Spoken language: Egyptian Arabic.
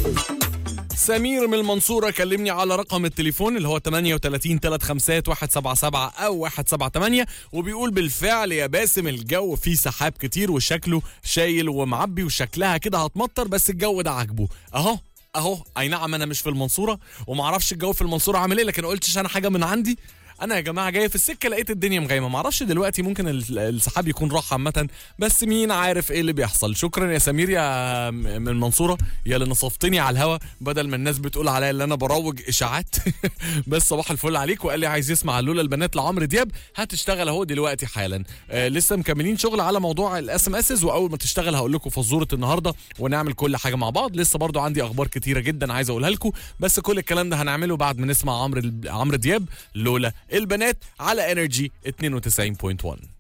سمير من المنصورة كلمني على رقم التليفون اللي هو 38 351 177 أو 178 وبيقول بالفعل يا باسم الجو فيه سحاب كتير وشكله شايل ومعبي وشكلها كده هتمطر بس الجو ده عاجبه أهو أهو أي نعم أنا مش في المنصورة ومعرفش الجو في المنصورة عامل إيه لكن قلتش أنا حاجة من عندي انا يا جماعه جاي في السكه لقيت الدنيا مغيمه معرفش دلوقتي ممكن ال- السحاب يكون راح عامه بس مين عارف ايه اللي بيحصل شكرا يا سمير يا م- من المنصوره يا اللي نصفتني على الهوا بدل ما الناس بتقول عليا اللي انا بروج اشاعات بس صباح الفل عليك وقال لي عايز يسمع لولا البنات لعمرو دياب هتشتغل اهو دلوقتي حالا آه لسه مكملين شغل على موضوع الاس ام اس واول ما تشتغل هقول لكم فزوره النهارده ونعمل كل حاجه مع بعض لسه برضو عندي اخبار كتيره جدا عايز اقولها لكم بس كل الكلام ده هنعمله بعد ما نسمع عمرو عمرو دياب لولا البنات على انرجي 92.1